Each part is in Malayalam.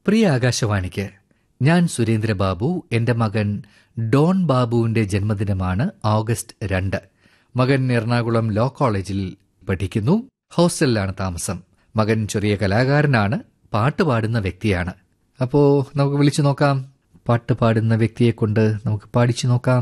പ്രിയ ആകാശവാണിക്ക് ഞാൻ സുരേന്ദ്ര ബാബു എന്റെ മകൻ ഡോൺ ബാബുവിന്റെ ജന്മദിനമാണ് ഓഗസ്റ്റ് രണ്ട് മകൻ എറണാകുളം ലോ കോളേജിൽ പഠിക്കുന്നു ഹോസ്റ്റലിലാണ് താമസം മകൻ ചെറിയ കലാകാരനാണ് പാട്ട് പാടുന്ന വ്യക്തിയാണ് അപ്പോ നമുക്ക് വിളിച്ചു നോക്കാം പാട്ട് പാടുന്ന വ്യക്തിയെ കൊണ്ട് നമുക്ക് പാടിച്ചു നോക്കാം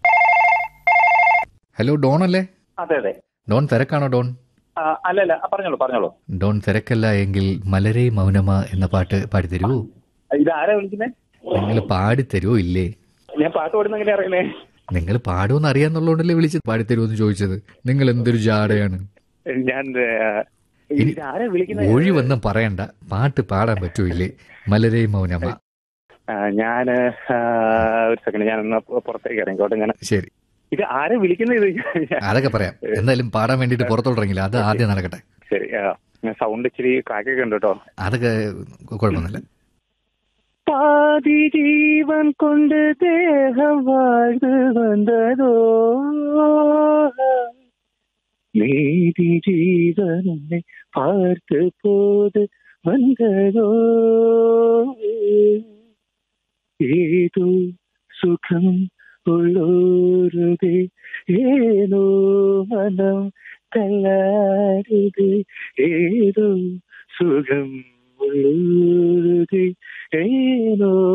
ഹലോ ഡോൺ അല്ലേ അതെ അതെ ഡോൺ തിരക്കാണോ ഡോൺ ആ, അല്ല അല്ല ആ, പറഞ്ഞോളൂ പറഞ്ഞോളൂ ഡോൺ തിരക്കല്ല എങ്കിൽ മലരെ മൗനമ എന്ന പാട്ട് പാടിത്തരുവോ ഇത് ആരാ വിളിക്കുന്നേ നിങ്ങൾ പാടിത്തരുവോ ഇല്ലേ ഞാൻ പാട്ട് പാടുന്ന എങ്ങനെ അറിയണേ നിങ്ങൾ പാടുമെന്ന് അറിയാന്നുള്ളതുകൊണ്ടല്ലേ വിളിച്ച് പാടിത്തരുമെന്ന് ചോദിച്ചത് നിങ്ങൾ എന്തൊരു ജാടയാണ് ഞാൻ ആ, ഇത് ആരാ വിളിക്കുന്നത് ഒഴി വന്നും പറയണ്ട പാട്ട് പാടാൻ പറ്റൂല്ലേ മലരെ മൗനമ ഞാൻ ഒരു സെക്കൻഡ് ഞാൻ ഒന്ന് പുറത്തേക്ക് ഇറങ്ങിക്കോട്ടെ ഞാൻ ശരി ഇത് ആരാ വിളിക്കുന്നത് ഇത് അതൊക്കെ പറയാം എന്തായാലും പാടാൻ വേണ്ടിട്ട് പുറത്തോട്ടിറങ്ങില്ല അത് ആദ്യം നടക്കട്ടെ ശരി സൗണ്ട് ഇച്ചിരി ക്രാക്കൊക്കെ ഉണ്ട് കേട്ടോ അതൊക്കെ കുഴപ്പമൊന്നുമില്ല പാതി ജീവൻ കൊണ്ട് ദേഹം வாழ்ந்து വന്നതോ നീതി ജീവനെ പാർത്ത് പോത് വന്നതോ ഏതോ സുഖം ഉള്ളോരുത് ഏനോ മനം തല്ലാരുത് ഏതോ സുഖം ഉള്ളോരുത് ഏനോ